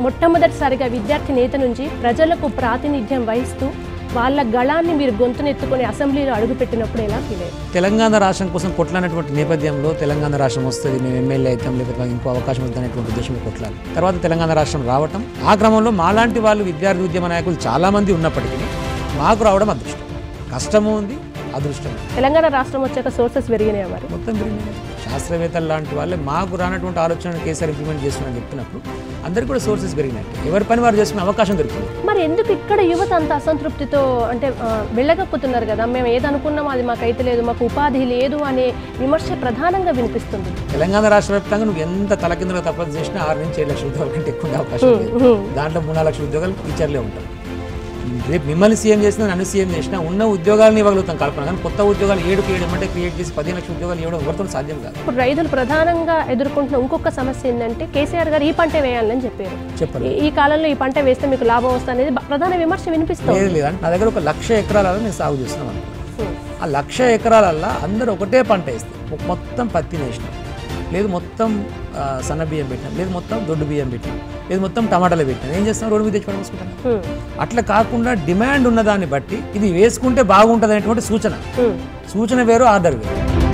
మొట్టమొదటిసారిగా విద్యార్థి నేత నుంచి ప్రజలకు ప్రాతినిధ్యం వహిస్తూ వాళ్ళ గళాన్ని మీరు గొంతునెత్తుకొని అసెంబ్లీలో అడుగుపెట్టినప్పుడు ఎలా ఫీల్ అయ్యారు తెలంగాణ రాష్ట్రం కోసం కొట్లాడినటువంటి నేపథ్యంలో తెలంగాణ రాష్ట్రం వస్తుంది మేము ఎమ్మెల్యే అవుతాం లేదా ఇంకో అవకాశం వస్తుంది అనేటువంటి ఉద్దేశంలో కొట్లాలి తర్వాత తెలంగాణ రాష్ట్రం రావటం ఆ క్రమంలో మాలాంటి వాళ్ళు విద్యార్థి ఉద్యమ నాయకులు చాలామంది ఉన్నప్పటికీ మాకు రావడం అదృష్టం కష్టము ఉంది అదృష్టం ఉంది. తెలంగాణ రాష్ట్రం వచ్చాక సోర్సెస్ పెరిగినాయి మరి మొత్తం పెరిగింది శాస్త్రవేత్తలు లాంటి వాళ్ళే మాకు రానటువంటి ఆలోచన కేసీఆర్ ఇంప్లిమెంట్ చేస్తున్నారని చెప్తున్నప్పుడు అందరికీ కూడా సోర్సెస్ పెరిగినట్టు ఎవరి పని వారు చేసుకునే అవకాశం దొరికింది మరి ఎందుకు ఇక్కడ యువత అంత అసంతృప్తితో అంటే ఆ, వెళ్ళగక్కుతున్నారు కదా మేము ఏదనుకున్నామో అది మాకు అయితే లేదు మాకు ఉపాధి లేదు అనే విమర్శ ప్రధానంగా వినిపిస్తుంది తెలంగాణ రాష్ట్ర వ్యాప్తంగా నువ్వు ఎంత తలకిందులుగా తపస్సు చేసినా ఆరు నుంచి ఏడు లక్షల ఉద్యోగాల కంటే ఎక్కువ ఉండే అవకాశం లేదు దాంట్లో మూడు నాలుగు లక్షల ఉద్యోగాలు టీచర్లే ఉంటారు రేపు మిమ్మల్ని సీఎం చేసినా నన్ను సీఎం చేసినా ఉన్న ఉద్యోగాలను ఇవ్వగలుగుతాం కల్పన కానీ కొత్త ఉద్యోగాలు ఏడుకు ఏడు అంటే క్రియేట్ చేసి పదిహేను లక్షల ఉద్యోగాలు ఇవ్వడం ఎవరితో సాధ్యం కాదు ఇప్పుడు రైతులు ప్రధానంగా ఎదుర్కొంటున్న ఇంకొక సమస్య ఏంటంటే కేసీఆర్ గారు ఈ పంటే వేయాలని చెప్పారు చెప్పరు ఈ- ఈ కాలంలో ఈ పంట వేస్తే మీకు లాభం వస్తుంది అనేది బ- ప్రధాన విమర్శ వినిపిస్తుంది లేదు లేదు అంటే నా దగ్గర ఒక లక్ష ఎకరాలలో నేను సాగు చేస్తున్నాం అనుకో ఆ లక్ష ఎకరాలల్లో అందరూ ఒకటే పంట వేస్తారు మొత్తం పత్తి వేసినాం లేదు మొత్తం ఆ, సన్న బియ్యం పెట్టినాం లేదు మొత్తం దొడ్డు బియ్యం పెట్టినాం లేదు మొత్తం టమాటాలు పెట్టినాం ఏం చేస్తాం రోడ్డు మీద తెచ్చి పడేసుకుంటాం హ్మ్. అట్లా కాకుండా డిమాండ్ ఉన్నదాన్ని బట్టి ఇది వేసుకుంటే బాగుంటుంది అనేటువంటి సూచన హ్మ్. సూచన వేరు ఆర్డర్ వేరు